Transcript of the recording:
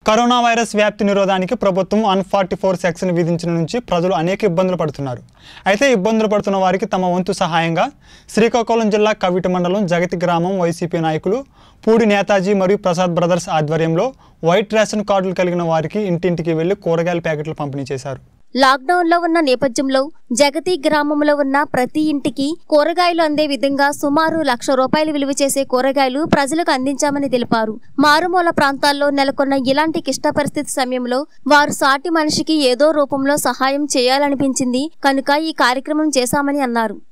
corona virus వ్యాప్తి నిరోధానికి ప్రభుత్వం వన్ ఫార్టీ ఫోర్ సెక్షన్ విధించిన నుంచి ప్రజలు అనేక ఇబ్బందులు పడుతున్నారు అయితే ఇబ్బందులు పడుతున్న వారికి తమ వంతు సహాయంగా శ్రీకాకుళం జిల్లా కవిటి మండలం జగతి గ్రామం వైసీపీ నాయకులు పూడి నేతాజీ మరియు ప్రసాద్ బ్రదర్స్ ఆధ్వర్యంలో వైట్ రేషన్ కార్డులు కలిగిన వారికి ఇంటింటికి వెళ్లి కూరగాయల ప్యాకెట్లు పంపిణీ చేశారు లాక్డౌన్ లో ఉన్న నేపథ్యంలో జగతి గ్రామంలో ఉన్న ప్రతి ఇంటికి కూరగాయలు అందే విధంగా సుమారు లక్ష రూపాయలు విలువ చేసే కూరగాయలు ప్రజలకు అందించామని తెలిపారు మారుమూల ప్రాంతాల్లో నెలకొన్న ఇలాంటి క్లిష్ట పరిస్థితి సమయంలో వారు సాటి మనిషికి ఏదో రూపంలో సహాయం చేయాలనిపించింది కనుక ఈ కార్యక్రమం చేశామని అన్నారు